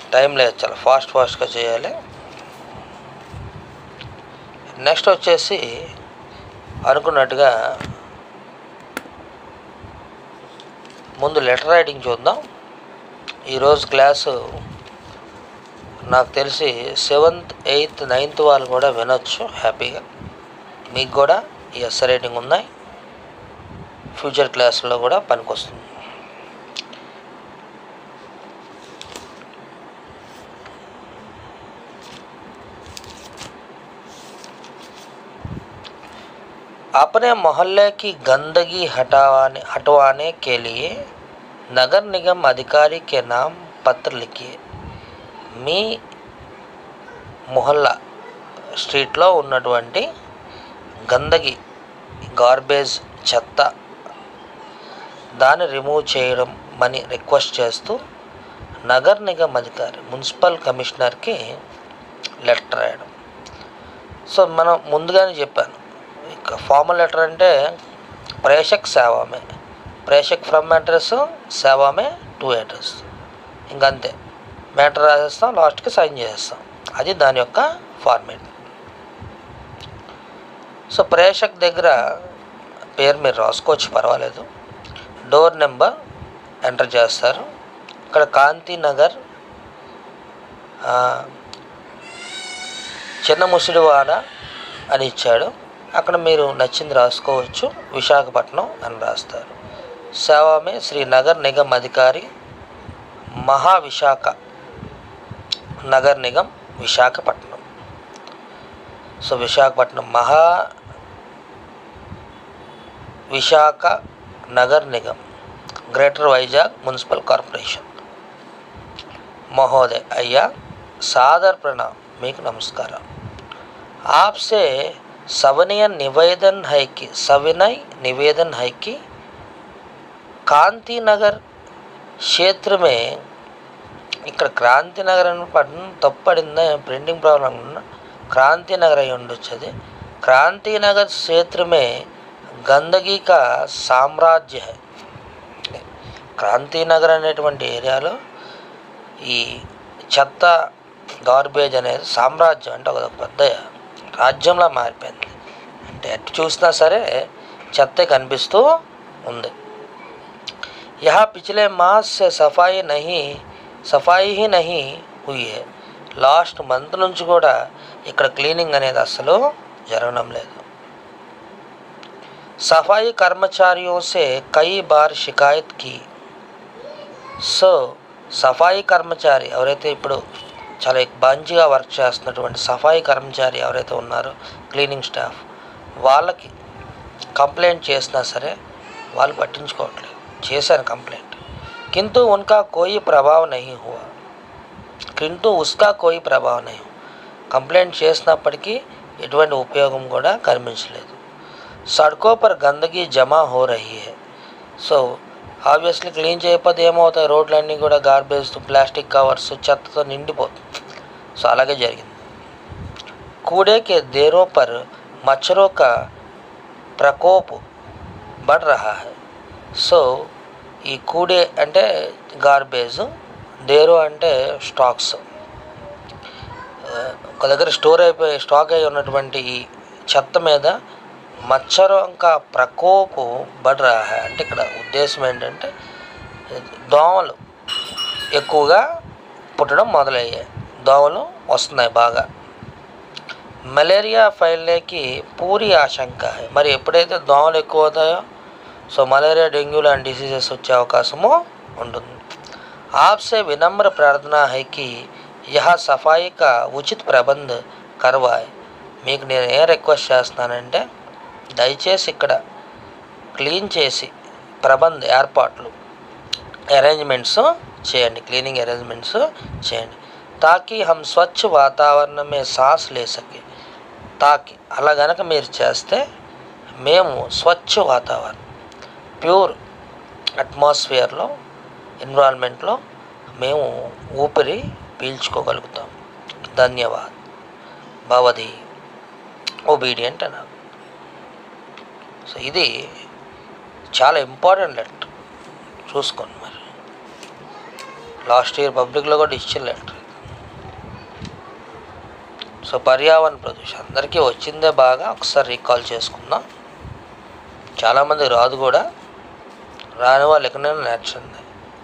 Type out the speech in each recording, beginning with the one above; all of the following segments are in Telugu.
టైం లేదు చాలా ఫాస్ట్ ఫాస్ట్గా చేయాలి నెక్స్ట్ వచ్చేసి అనుకున్నట్టుగా ముందు లెటర్ రైటింగ్ చూద్దాం ఈరోజు క్లాసు నాకు తెలిసి సెవెంత్ ఎయిత్ నైన్త్ వాళ్ళు కూడా వినొచ్చు హ్యాపీగా మీకు కూడా ఈ ఎస్ రైటింగ్ ఉన్నాయి ఫ్యూచర్ క్లాసుల్లో కూడా పనికొస్తుంది अपने मोहल्ले की गंदगी हटावाने हटवाने के लिए नगर निगम अधिकारी के नाम पत्र लिखिए మీ మొహల్లా స్ట్రీట్లో ఉన్నటువంటి గందగి గార్బేజ్ చెత్త దాన్ని రిమూవ్ చేయడం అని రిక్వెస్ట్ చేస్తూ నగర్ నిగమ్ అధికారి మున్సిపల్ కమిషనర్కి లెటర్ రాయడం సో మనం ముందుగానే చెప్పాను ఇక ఫార్మల్ లెటర్ అంటే ప్రేషక్ సేవామే ప్రేషక్ ఫ్రమ్ అడ్రస్ సేవామే టు అడ్రస్ ఇంకంతే మ్యాటర్ రాసేస్తాం లాస్ట్కి సైన్ చేసేస్తాం అది దాని యొక్క ఫార్మేట్ సో ప్రేషక్ దగ్గర పేరు మీరు రాసుకోవచ్చు పర్వాలేదు డోర్ నెంబర్ ఎంటర్ చేస్తారు ఇక్కడ కాంతి నగర్ ఆ, చిన్న ముసిడివాడ అని ఇచ్చాడు అక్కడ మీరు నచ్చింది రాసుకోవచ్చు విశాఖపట్నం అని రాస్తారు సేవామే శ్రీ నగర్ నిగమ్ అధికారి Maha Visakha Nagar Nigam Visakhapatnam so Visakhapatnam Maha Visakha Nagar Nigam greater Vizag municipal corporation महोदय अय्या सादर प्रणाम మీకు నమస్కారం आपसे सवनीय निवेदन है कि सविनय निवेदन है कि కాంతి నగర్ క్షేత్ర మే ఇక్కడ క్రాంతి నగర్ అని పడిన తప్పు పడిందా ప్రింటింగ్ ప్రాబ్లం ఉన్నా క్రాంతి నగర్ అయి ఉండొచ్చు అది క్రాంతి నగర్ క్షేత్ర మే గందగీ కా సామ్రాజ్య హై క్రాంతి నగర్ అనేటువంటి ఏరియాలో ఈ చెత్త గార్బేజ్ అనేది సామ్రాజ్యం అంటే ఒక పెద్ద రాజ్యంలా మారిపోయింది అంటే ఎటు చూసినా సరే చెత్త కనిపిస్తూ ఉంది यहाँ पिछले मास से सफाई नहीं సఫాయి హీ నహీ హుయి హై లాస్ట్ మంత్ నుంచి కూడా ఇక్కడ క్లీనింగ్ అనేది అస్సలు జరగడం లేదు సఫాయి కర్మచారియో సే కई బార్ షికాయత్ కి సో సఫాయి కర్మచారి ఎవరైతే ఇప్పుడు చాలా మంచిగా వర్క్ చేస్తున్నటువంటి సఫాయి కర్మచారి ఎవరైతే ఉన్నారో క్లీనింగ్ స్టాఫ్ వాళ్ళకి కంప్లైంట్ చేసినా సరే వాళ్ళు పట్టించుకోవట్లేదు చేశాను కంప్లైంట్ किंतु उनका कोई प्रभाव नहीं हुआ किंतु उसका कोई ప్రభావ नहीं కంప్లైంట్ చేసినప్పటికీ ఎటువంటి ఉపయోగం కూడా కనిపించలేదు సడ్కో పర్ గందగీ జమా హో రహీ హై సో ఆబ్వియస్లీ క్లీన్ చేయకపోతే ఏమవుతాయి రోడ్లన్నీ కూడా గార్బేజ్ ప్లాస్టిక్ కవర్స్ చెత్తతో నిండిపోతుంది సో అలాగే జరిగింది कूड़े के देरों पर मच्छरों का प्रकोप बढ़ रहा है సో ఈ కూడే అంటే గార్బేజ్ డేరో అంటే స్టాక్స్ ఒక దగ్గర స్టోర్ అయిపోయి స్టాక్ అయి ఉన్నటువంటి ఈ చెత్త మీద మచ్చరం కా ప్రకోపు బడ్ రహా హై అంటే ఇక్కడ ఉద్దేశం ఏంటంటే దోమలు ఎక్కువగా పుట్టడం మొదలయ్యాయి దోమలు వస్తున్నాయి బాగా మలేరియా ఫైల్కి పూరి ఆశంక హై. మరి ఎప్పుడైతే దోమలు ఎక్కువ అవుతాయో సో మలేరియా డెంగ్యూ లాంటి డిసీజెస్ వచ్చే అవకాశము ఉంటుంది आपसे विनम्र प्रार्थना है कि यह सफाई का ఉచిత ప్రబంధ్ కర్వాయ్ మీకు నేను ఏం రిక్వెస్ట్ చేస్తున్నానంటే దయచేసి ఇక్కడ క్లీన్ చేసి ప్రబంధ్ ఏర్పాట్లు అరేంజ్మెంట్స్ చేయండి క్లీనింగ్ అరేంజ్మెంట్స్ చేయండి తాకి హమ్ స్వచ్ఛ వాతావరణమే సాస్ లే సకే తాకి అలా గనక మీరు చేస్తే మేము స్వచ్ఛ వాతావరణం ప్యూర్ అట్మాస్ఫియర్లో ఎన్విరాన్మెంట్లో మేము ఊపిరి పీల్చుకోగలుగుతాం ధన్యవాద్ భవది ఒబీడియంట్ అన్నారు సో ఇది చాలా ఇంపార్టెంట్ లెటర్ చూసుకోండి మరి లాస్ట్ ఇయర్ పబ్లిక్లో కూడా ఇచ్చిన లెటర్ సో పర్యావరణ ప్రదూషణ అందరికీ వచ్చిందే బాగా ఒకసారి రీకాల్ చేసుకుందాం చాలామంది రాదు కూడా రాని వాళ్ళు ఎక్కడైనా నేర్చండి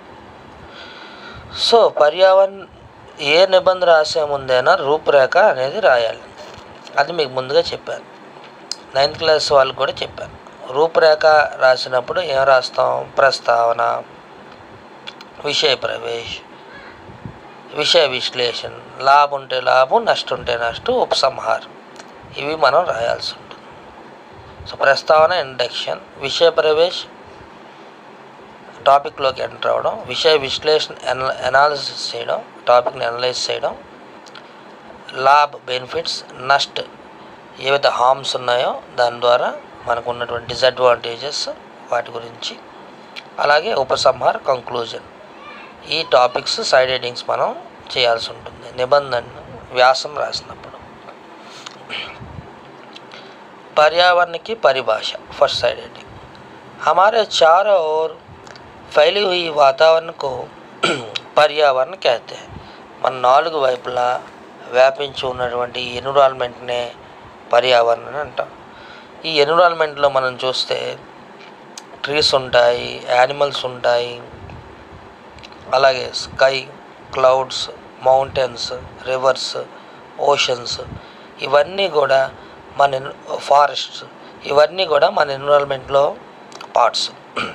సో పర్యావరణ ఏ నిబంధన రాసే ముందైనా రూపురేఖ అనేది రాయాలి అది మీకు ముందుగా చెప్పాను నైన్త్ క్లాస్ వాళ్ళకి కూడా చెప్పాను రూపురేఖ రాసినప్పుడు ఏం రాస్తాం ప్రస్తావన విషయ ప్రవేశ్ విషయ విశ్లేషణ లాభం ఉంటే లాభం నష్టం ఉంటే నష్టం ఉపసంహారం ఇవి మనం రాయాల్సి ఉంటుంది సో ప్రస్తావన ఇండక్షన్ విషయ ప్రవేశ్ టాపిక్లోకి ఎంటర్ అవ్వడం విషయ విశ్లేషణ ఎన ఎనాలిసిస్ చేయడం టాపిక్ని అనలైజ్ చేయడం లాభ్ బెనిఫిట్స్ నష్ట్ ఏవైతే హార్మ్స్ ఉన్నాయో దాని ద్వారా మనకు ఉన్నటువంటి డిసడ్వాంటేజెస్ వాటి గురించి అలాగే ఉపసంహార కంక్లూజన్ ఈ టాపిక్స్ సైడ్ హెడ్డింగ్స్ మనం చేయాల్సి ఉంటుంది నిబంధన వ్యాసం రాసినప్పుడు पर्यावरण की परिभाषा फर्स्ट साइड हेडिंग हमारे चारों ओर फैली हुई वातावरण को పర్యావరణ कहते हैं మన నాలుగు వైపులా వ్యాపించి ఉన్నటువంటి ఎన్విరాన్మెంట్నే పర్యావరణం అని అంటాం ఈ ఎన్విరాన్మెంట్లో మనం చూస్తే ట్రీస్ ఉంటాయి యానిమల్స్ ఉంటాయి అలాగే sky clouds mountains rivers oceans ఇవన్నీ కూడా మన ఫారెస్ట్స్ ఇవన్నీ కూడా మన ఎన్విరాన్మెంట్లో పార్ట్స్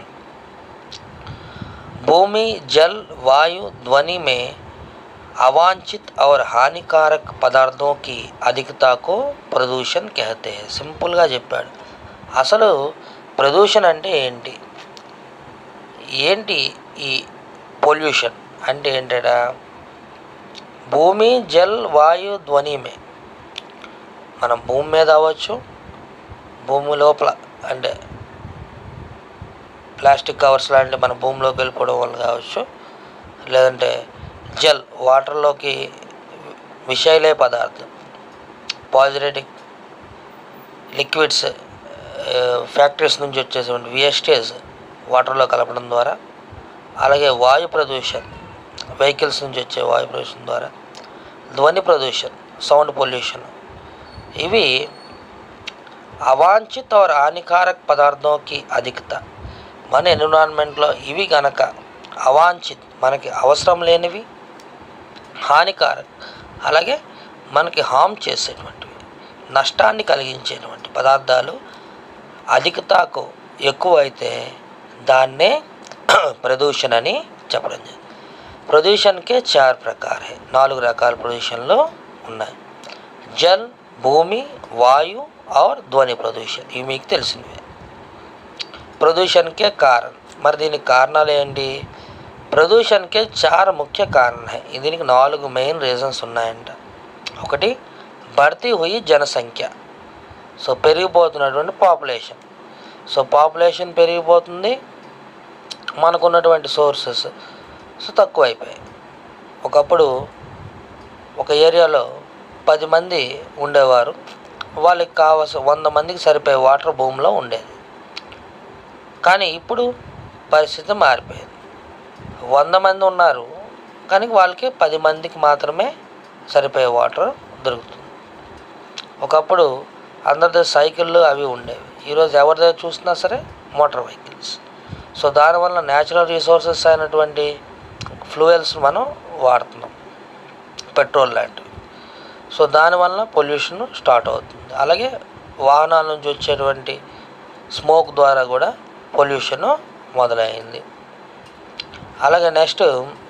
भूमि जल वायु ध्वनि में अवांछित और हानिकारक పదార్థों की అధికత को ప్రదూషణ कहते हैं సింపుల్గా చెప్పాడు అసలు ప్రదూషణ అంటే ఏంటి ఏంటి ఈ పొల్యూషన్ అంటే ఏంటడా భూమి జల్ వాయు ధ్వనిమే మనం భూమి మీద అవ్వచ్చు భూమి లోపల అంటే ప్లాస్టిక్ కవర్స్ లాంటి మన భూమిలోకి వెళ్ళిపోవడం వల్ల కావచ్చు లేదంటే జల్ వాటర్లోకి విషైలే పదార్థం పాజిటివ్ లిక్విడ్స్ ఫ్యాక్టరీస్ నుంచి వచ్చేటువంటి వేస్టేజ్ వాటర్లో కలపడం ద్వారా అలాగే వాయు ప్రదూషణ వెహికల్స్ నుంచి వచ్చే వాయు ప్రదూషణ ద్వారా ధ్వని ప్రదూషణ సౌండ్ పొల్యూషన్ ఇవి అవాంఛిత और హానికారక పదార్థों की అధికత మన ఎన్విరాన్మెంట్లో ఇవి గనక అవాంఛిత్ మనకి అవసరం లేనివి హానికారక అలాగే మనకి హామ్ చేసేటువంటివి నష్టాన్ని కలిగించేటువంటి పదార్థాలు అధికతకు ఎక్కువైతే దాన్నే ప్రదూషణ అని చెప్పడం జరిగింది ప్రదూషణకే చార్ ప్రకార్ హై నాలుగు రకాల ప్రదూషణలు ఉన్నాయి జల్ భూమి వాయు और ధ్వని ప్రదూషణ ఇవి మీకు తెలిసినవే ప్రదూషణకే కారణం మరి దీనికి కారణాలు ఏంటి ప్రదూషణకే చార్ ముఖ్య కారణం హై దీనికి నాలుగు మెయిన్ రీజన్స్ ఉన్నాయంట ఒకటి భర్తీ హుయి జనసంఖ్య సో పెరిగిపోతున్నటువంటి పాపులేషన్ సో పాపులేషన్ పెరిగిపోతుంది మనకున్నటువంటి సోర్సెస్ సో తక్కువైపోయాయి ఒకప్పుడు ఒక ఏరియాలో పది మంది ఉండేవారు వాళ్ళకి కావాల్సిన వంద మందికి సరిపోయే వాటర్ భూమిలో ఉండేది కానీ ఇప్పుడు పరిస్థితి మారిపోయింది వంద మంది ఉన్నారు కానీ వాళ్ళకి పది మందికి మాత్రమే సరిపోయే వాటర్ దొరుకుతుంది ఒకప్పుడు అందరి దగ్గర సైకిళ్ళు అవి ఉండేవి ఈరోజు ఎవరి దగ్గర చూసినా సరే మోటార్ వెహికల్స్ సో దానివల్ల న్యాచురల్ రిసోర్సెస్ అయినటువంటి ఫ్లూయల్స్ మనం వాడుతున్నాం పెట్రోల్ లాంటివి సో దానివల్ల పొల్యూషన్ స్టార్ట్ అవుతుంది అలాగే వాహనాల నుంచి వచ్చేటువంటి స్మోక్ ద్వారా కూడా పొల్యూషన్ మొదలైంది అలాగే నెక్స్ట్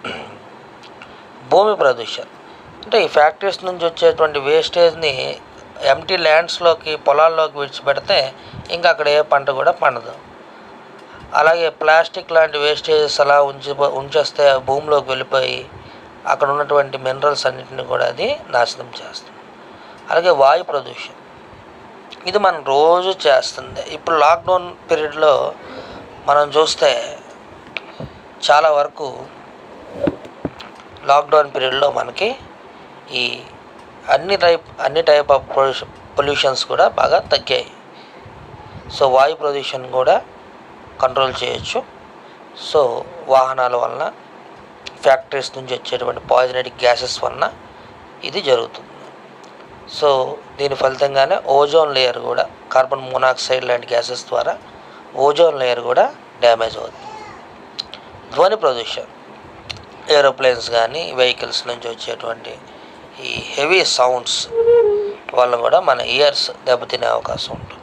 భూమి ప్రదూషణ అంటే ఈ ఫ్యాక్టరీస్ నుంచి వచ్చేటువంటి వేస్టేజ్ని ఎంటీ ల్యాండ్స్లోకి పొలాల్లోకి విడిచిపెడితే ఇంకా అక్కడ ఏ పంట కూడా పండదు అలాగే ప్లాస్టిక్ లాంటి వేస్టేజెస్ అలా ఉంచి ఉంచేస్తే ఆ భూమిలోకి వెళ్ళిపోయి అక్కడ ఉన్నటువంటి మినరల్స్ అన్నింటిని కూడా అది నాశనం చేస్తుంది అలాగే వాయు ప్రదూషణ ఇది మనం రోజు చేస్తుంది ఇప్పుడు లాక్డౌన్ పీరియడ్లో మనం చూస్తే చాలా వరకు లాక్డౌన్ పీరియడ్లో మనకి ఈ అన్ని టైప్ అన్ని టైప్ ఆఫ్ పొల్యూషన్ పొల్యూషన్స్ కూడా బాగా తగ్గాయి సో వాయు ప్రదూషణ కూడా కంట్రోల్ చేయొచ్చు సో వాహనాల వలన ఫ్యాక్టరీస్ నుంచి వచ్చేటువంటి పాయిజనటిక్ గ్యాసెస్ వలన ఇది జరుగుతుంది సో దీని ఫలితంగానే ఓజోన్ లేయర్ కూడా కార్బన్ మోనాక్సైడ్ లాంటి గ్యాసెస్ ద్వారా ఓజోన్ లేయర్ కూడా డ్యామేజ్ అవుతుంది ధ్వని ప్రదూషణ ఏరోప్లేన్స్ కానీ వెహికల్స్ నుంచి వచ్చేటువంటి ఈ హెవీ సౌండ్స్ వల్ల కూడా మన ఇయర్స్ దెబ్బతినే అవకాశం ఉంటుంది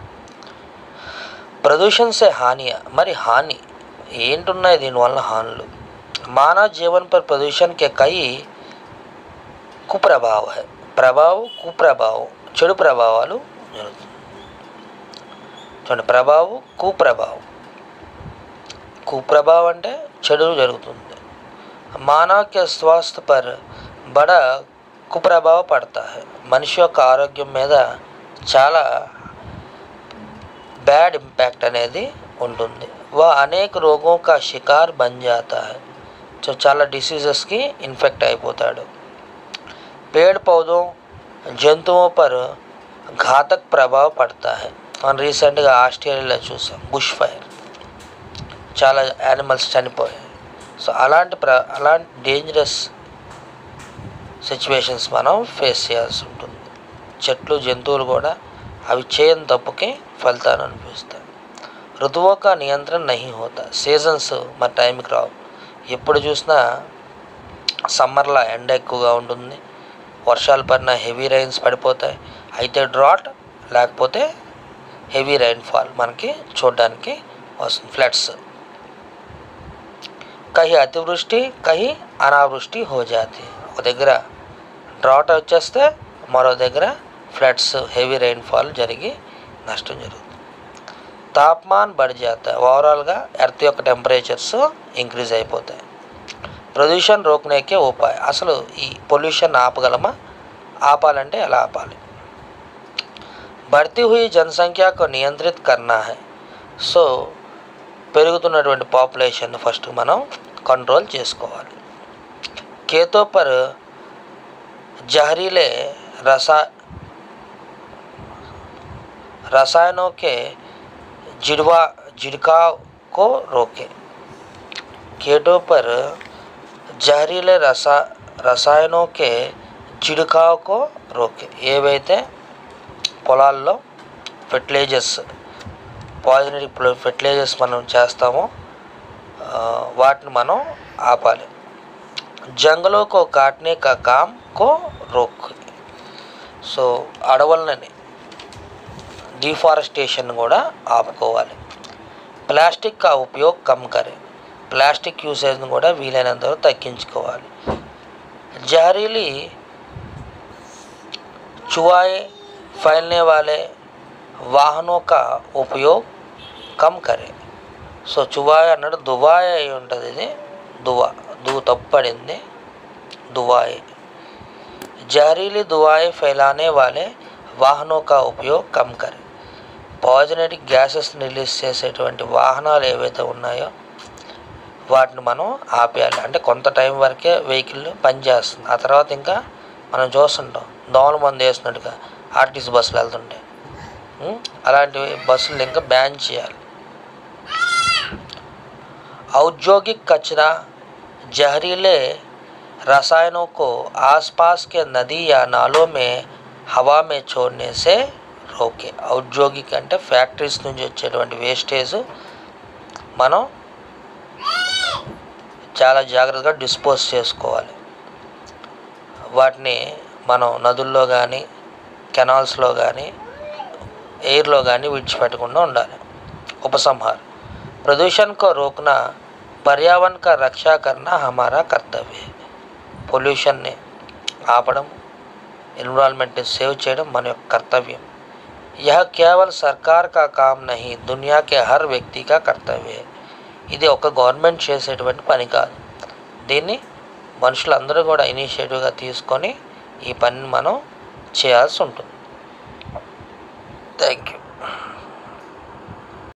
प्रदूषण से हानियाँ మరి హాని ఏంటున్నాయి దీనివల్ల హానులు మానవ జీవन पर प्रदूषण के कई కుప్రభావ है ప్రభావం కుప్రభావం చెడు ప్రభావాలు జరుగుతుంది చూడండి ప్రభావం కుప్రభావం కుప్రభావం అంటే చెడు జరుగుతుంది మానవ के स्वास्थ्य पर बड़ा కుప్రభావ పడతా है మనిషి యొక్క ఆరోగ్యం మీద చాలా బ్యాడ్ ఇంపాక్ట్ అనేది ఉంటుంది వా అనేక రోగం కా షికార్ బన్ జాతా है సో చాలా డిసీజెస్కి ఇన్ఫెక్ట్ అయిపోతాడు पेड़ पौधों జంతువుల పర్ ఘాతక్ ప్రభావ పడతా है మనం రీసెంట్గా ఆస్ట్రేలియాలో చూసాం బుష్ ఫైర్ చాలా యానిమల్స్ చనిపోయాయి సో అలాంటి ప్ర అలాంటి డేంజరస్ సిచ్యువేషన్స్ మనం ఫేస్ చేయాల్సి ఉంటుంది చెట్లు జంతువులు కూడా అవి చేయని తప్పుకి ఫలితాన్ని అనిపిస్తాయి ఋతువుక నియంత్రణ నహి హోతా సీజన్స్ మన టైంకి రావు ఎప్పుడు చూసినా సమ్మర్లో ఎండ ఎక్కువగా ఉంటుంది వర్షాలు పడిన హెవీ రైన్స్ పడిపోతాయి అయితే డ్రాట్ లేకపోతే హెవీ రైన్ఫాల్ మనకి చూడడానికి వస్తుంది ఫ్లడ్స్ కహి అతివృష్టి కహి అనావృష్టి హో జాతి ఒక దగ్గర డ్రాట్ వచ్చేస్తే మరో దగ్గర ఫ్లడ్స్ హెవీ రైన్ఫాల్ జరిగి నష్టం జరుగుతుంది తాపమాన్ బడి జాత ఓవరాల్గా ఎర్త్ యొక్క టెంపరేచర్స్ ఇంక్రీజ్ అయిపోతాయి ప్రదూషణ రోకనేకే ఉపాయం అసలు ఈ పొల్యూషన్ ఆపగలమా ఆపాలంటే ఎలా ఆపాలి बढ़ती हुई जनसंख्या को నియంత్రిత करना है సో పెరుగుతున్నటువంటి పాపులేషన్ ఫస్ట్ మనం కంట్రోల్ చేసుకోవాలి కేతో పర్ जहरीले रसा रसायनों के जिड़वा झिड़काव को रोके कीटों पर जहरीले रसा రసాయనో కే చిడుకావుకో రోకే ఏవైతే పొలాల్లో ఫెర్టిలైజర్స్ పాయిజనరీ ఫెర్టిలైజర్స్ మనం చేస్తామో ఆ, వాటిని మనం ఆపాలి జంగలో కో కాటనే కా కామ్ కో రోక్ సో అడవులని డిఫారెస్టేషన్ కూడా ఆపుకోవాలి ప్లాస్టిక్ కా ఉపయోగ్ కమ్ కరే ప్లాస్టిక్ యూసేజ్ని కూడా వీలైనంత వరకు తగ్గించుకోవాలి जहरीली चुआए फैलने वाले వాహనో కా ఉపయోగ్ కమ్ కరే సో చువాయ్ అన్నాడు దువాయ్ అయి ఉంటుంది ఇది దువా దు తప్పడింది దువాయ్ జహరీली दुआएं फैलाने वाले వాహనో కా ఉపయోగ్ కమ్ కరే పాయిజనెటిక్ గ్యాసెస్ రిలీజ్ చేసేటువంటి వాహనాలు ఏవైతే ఉన్నాయో వాటిని మనం ఆపేయాలి అంటే కొంత టైం వరకే వెహికల్ పనిచేస్తుంది ఆ తర్వాత ఇంకా మనం చూస్తుంటాం దోమల మందు వేసినట్టుగా ఆర్టీసీ బస్సులు వెళ్తుంటే ఉం? అలాంటి బస్సులు ఇంకా బ్యాన్ చేయాలి औद्योगिक कचरा जहरीले रसायनों को आसपास के नदी या नालों में हवा में छोड़ने से రోకే ఔద్యోగిక్ అంటే ఫ్యాక్టరీస్ నుంచి వచ్చేటువంటి వేస్టేజ్ మనం చాలా జాగ్రత్తగా డిస్పోజ్ చేసుకోవాలి వాటిని మనం నదుల్లో కానీ కెనాల్స్లో కానీ ఎయిర్లో కానీ విడిచిపెట్టకుండా ఉండాలి ఉపసంహార్ प्रदूषण को रोकना पर्यावरण का रक्षा करना हमारा कर्तव्य है పొల్యూషన్ని ఆపడం ఎన్విరాన్మెంట్ని సేవ్ చేయడం మన యొక్క కర్తవ్యం यह केवल सरकार का काम नहीं दुनिया के हर వ్యక్తి का కర్తవ్య है ఇది ఒక గవర్నమెంట్ చేసేటువంటి పని కాదు దీన్ని మనుషులందరూ కూడా ఇనిషియేటివ్గా తీసుకొని ఈ పనిని మనం చేయాల్సి ఉంటుంది థ్యాంక్ యూ